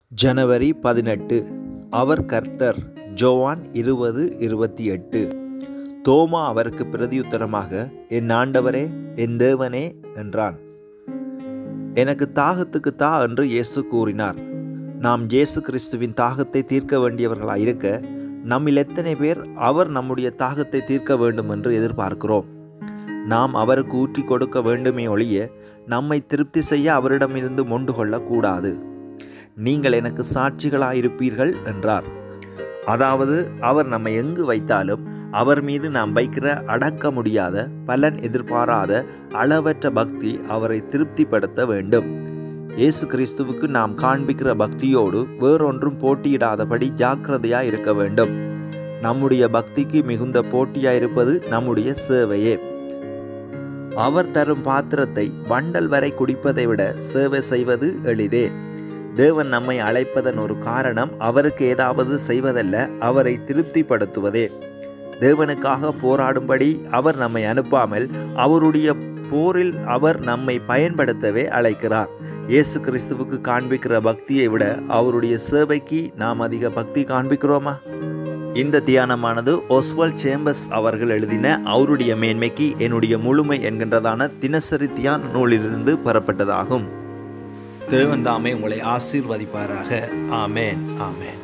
ஜனவரி பதினெட்டு அவர் கர்த்தர் ஜோவான் இருபது இருபத்தி எட்டு தோமா அவருக்கு பிரதியுத்தரமாக என் ஆண்டவரே என் தேவனே என்றான் எனக்கு தாகத்துக்கு தா என்று இயேசு கூறினார் நாம் இயேசு கிறிஸ்துவின் தாகத்தை தீர்க்க வேண்டியவர்களாயிருக்க நம்மில் எத்தனை பேர் அவர் நம்முடைய தாகத்தை தீர்க்க வேண்டும் என்று எதிர்பார்க்கிறோம் நாம் அவருக்கு ஊற்றி கொடுக்க வேண்டுமே ஒழிய நம்மை திருப்தி செய்ய அவரிடமிருந்து மொண்டு கொள்ளக்கூடாது நீங்கள் எனக்கு சாட்சிகளாயிருப்பீர்கள் என்றார் அதாவது அவர் நம்மை எங்கு வைத்தாலும் அவர் மீது நாம் வைக்கிற அடக்க முடியாத பலன் எதிர்பாராத அளவற்ற பக்தி அவரை திருப்திப்படுத்த வேண்டும் இயேசு கிறிஸ்துவுக்கு நாம் காண்பிக்கிற பக்தியோடு வேறொன்றும் போட்டியிடாதபடி ஜாக்கிரதையா இருக்க வேண்டும் நம்முடைய பக்திக்கு மிகுந்த போட்டியா இருப்பது நம்முடைய சேவையே அவர் தரும் பாத்திரத்தை வண்டல் வரை குடிப்பதை விட சேவை செய்வது எளிதே தேவன் நம்மை அழைப்பதன் ஒரு காரணம் அவருக்கு ஏதாவது செய்வதல்ல அவரை திருப்திப்படுத்துவதே தேவனுக்காக போராடும்படி அவர் நம்மை அனுப்பாமல் அவருடைய போரில் அவர் நம்மை பயன்படுத்தவே அழைக்கிறார் இயேசு கிறிஸ்துவுக்கு காண்பிக்கிற பக்தியை விட அவருடைய சேவைக்கு நாம் அதிக பக்தி காண்பிக்கிறோமா இந்த தியானமானது ஒஸ்வல் சேம்பஸ் அவர்கள் எழுதின அவருடைய மேன்மைக்கு என்னுடைய முழுமை என்கின்றதான தினசரி தியான நூலிலிருந்து பெறப்பட்டதாகும் தேவன் தாமே உங்களை ஆசீர்வதிப்பாராக ஆமேன் ஆமேன்